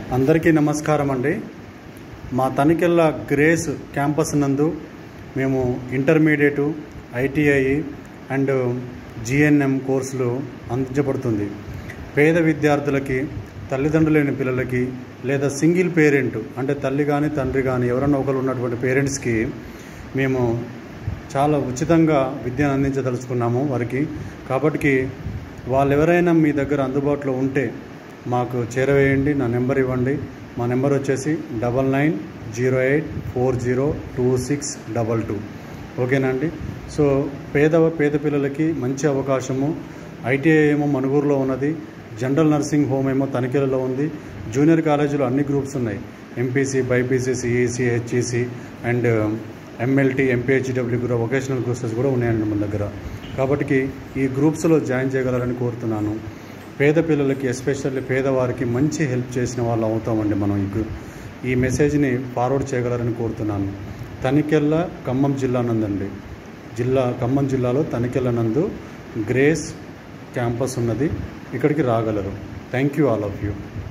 అందరికీ నమస్కారం అండి మా తనికెళ్ళ గ్రేస్ క్యాంపస్ నందు మేము ఇంటర్మీడియట్ ఐటీఐ అండ్ జిఎన్ఎం కోర్సులు అందించబడుతుంది పేద విద్యార్థులకి తల్లిదండ్రులు లేని పిల్లలకి లేదా సింగిల్ పేరెంట్ అంటే తల్లి కానీ తండ్రి కానీ ఎవరన్నా ఒకరు ఉన్నటువంటి పేరెంట్స్కి మేము చాలా ఉచితంగా విద్యను అందించదలుచుకున్నాము వారికి కాబట్టి వాళ్ళు ఎవరైనా మీ దగ్గర అందుబాటులో ఉంటే మాకు చేరవేయండి నా నెంబర్ ఇవ్వండి మా నెంబర్ వచ్చేసి double nine zero eight four zero two six double two ఓకేనండి సో పేద పేద పిల్లలకి మంచి అవకాశము ఐటీఐ ఏమో మనుగూరులో ఉన్నది జనరల్ నర్సింగ్ హోమ్ ఏమో తనిఖీలలో ఉంది జూనియర్ కాలేజీలో అన్ని గ్రూప్స్ ఉన్నాయి MPC BiPC CEC HEC and MLT MPHW కూడా వొకేషనల్ కోర్సెస్ కూడా ఉన్నాయండి మన దగ్గర కాబట్టి ఈ గ్రూప్స్లో జాయిన్ చేయగలరని కోరుతున్నాను పేద పిల్లలకి ఎస్పెషల్లీ పేదవారికి మంచి హెల్ప్ చేసిన వాళ్ళు అవుతామండి మనం ఈ గ్రూ- ఈ మెసేజ్ని ఫార్వర్డ్ చేయగలరని కోరుతున్నాను తనికెళ్ళ ఖమ్మం జిల్లా నందండి జిల్లా ఖమ్మం జిల్లాలో తనికెళ్ళ నందు గ్రేస్ క్యాంపస్ ఉన్నది ఇక్కడికి రాగలరు thank you all of you